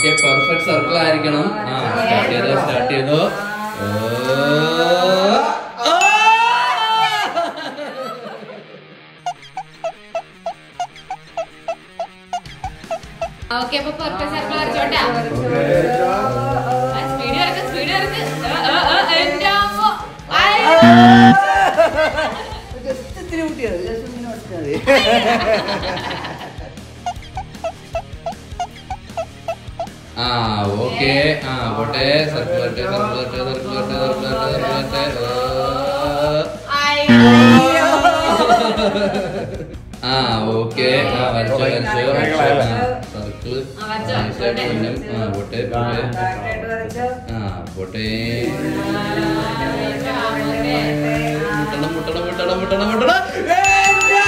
Okay perfect circle ആയിരിക്കണം ആ start ചെയ്തോ സ്റ്റാർട്ട് ചെയ്തോ ഓ. ആ! ഓക്കെ അപ്പൊ പെർഫെക്റ്റ് സർക്കിൾ വരച്ചോട്ടാ സ്പീഡ് വരക്ക് സ്പീഡ് വരക്ക് ആ, ആ, ആ, എന്റെ അമ്മോ. ആയ്. ജസ്റ്റ് ഇത്തിരി കൂട്ടിയത് ജസ്റ്റ് ഇങ്ങനെ വരച്ചാൽ മതി ആ ഓക്കെ ആ പോട്ടെ സർക്കിൾ വരട്ടെ സർക്കിൾ വരട്ടെ സർക്കിൾ വരട്ടെ സർക്കിൾ വരട്ടെ സർക്കിൾ വരട്ടെ അയ്യോ. ആ ഓക്കെ ആ വരച്ചു വരച്ചു സർക്കിൾ ആ, വരച്ചോ, പോട്ടെ. ആ പോട്ടെ പോട്ടെ ബാക്കായിട്ട് വരച്ചോ ആ പോട്ടെ ആ, ഓക്കേ. മുട്ടണം മുട്ടണം മുട്ടണം മുട്ടണം മുട്ടണം